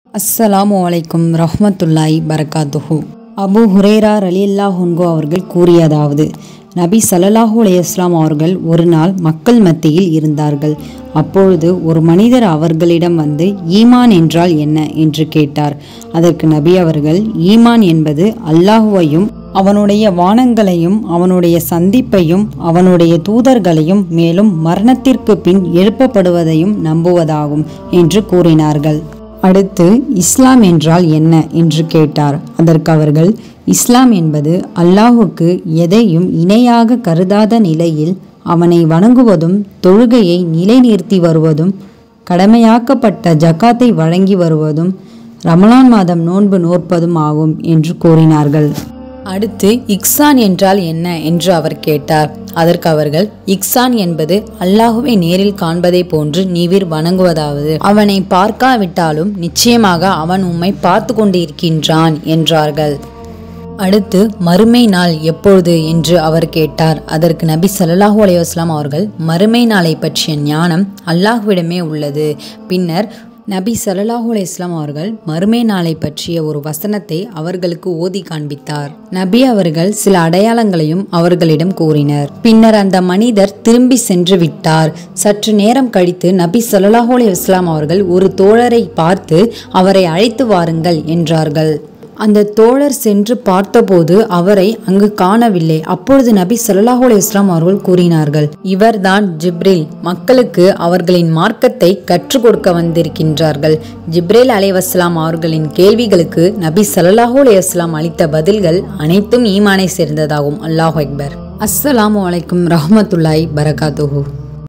அஸ்ஸலாமு அலைக்கும் ரஹ்மத்துல்லாஹி பரகாத்துஹு அபு ஹுரேரா ரலியல்லா ஹுன்கோ அவர்கள் கூறியதாவது நபி ஸல்லல்லாஹு அலைஹி வஸல்லம் அவர்கள் ஒரு நாள் மக்கள் மத்தியில் இருந்தார்கள் அப்பொழுது ஒரு மனிதர் அவர்களிடம் வந்து ஈமான் என்றால் என்ன என்று கேட்டார் அதற்கு நபி அவர்கள் ஈமான் என்பது அல்லாஹுவையும் அவனுடைய வானங்களையும் அவனுடைய சந்திப்பையும் அவனுடைய தூதர்களையும் மேலும் மரணத்திற்கு பின் எழுப்பப்படுவதையும் நம்புவதாகும் என்று கூறினார்கள் அடுத்து இஸ்லாம் என்றால் என்ன என்று கேட்டார் அதற்கு அவர்கள் இஸ்லாம் என்பது அல்லாஹுக்கு எதையும் இணையாக கருதாத நிலையில் அவனை வணங்குவதும் தொழுகையை நிலைநிறுத்தி வருவதும் கடமையாக்கப்பட்ட ஜக்காத்தை வழங்கி வருவதும் ரமலான் மாதம் நோன்பு நோற்பதும் ஆகும் என்று கூறினார்கள் அடுத்து இக்சான் என்றால் என்ன என்று அவர் கேட்டார் அதற்கு அவர்கள் இக்சான் என்பது அல்லாஹுவை நேரில் காண்பதை போன்று நீவிர் வணங்குவதாவது அவனை பார்க்காவிட்டாலும் நிச்சயமாக அவன் உம்மை பார்த்து கொண்டிருக்கின்றான் என்றார்கள் அடுத்து மறுமை நாள் எப்பொழுது என்று அவர் கேட்டார் அதற்கு நபி ஸல்லல்லாஹு அலைஹி வஸல்லம் அவர்கள் மறுமை நாளை பற்றிய ஞானம் அல்லாஹ்விடமே உள்ளது பின்னர் நபி ஸல்லல்லாஹு அலைஹி வஸல்லம் அவர்கள் மறுமை நாளை பற்றிய ஒரு வசனத்தை அவர்களுக்கு ஓதி காண்பித்தார் நபி அவர்கள் சில அடையாளங்களையும் அவர்களிடம் கூறினர் பின்னர் அந்த மனிதர் திரும்பி சென்று விட்டார் சற்று நேரம் கழித்து நபி ஸல்லல்லாஹு அலைஹி வஸல்லம் அவர்கள் ஒரு தோழரை பார்த்து அவரை அழைத்து வாருங்கள் என்றார்கள் அந்த தோழர் சென்று பார்த்தபோது அவரை அங்கு காணவில்லை அப்பொழுது நபி ஸல்லல்லாஹு அலைஹி வஸல்லம் அவர்கள் கூறினார்கள் இவர்தான் ஜிப்ரில் மக்களுக்கு அவர்களின் மார்க்கத்தை கற்றுக் கொடுக்க வந்திருக்கின்றார்கள் ஜிப்ரேல் அலைவஸ்லாம் அவர்களின் கேள்விகளுக்கு நபி ஸல்லல்லாஹு அலைஹி வஸல்லம் அளித்த பதில்கள் அனைத்தும் ஈமானை சேர்ந்ததாகும் அல்லாஹ் அக்பர் அஸ்ஸலாமு அலைக்கும் ரஹ்மத்துல்லாஹி பரகாத்துஹு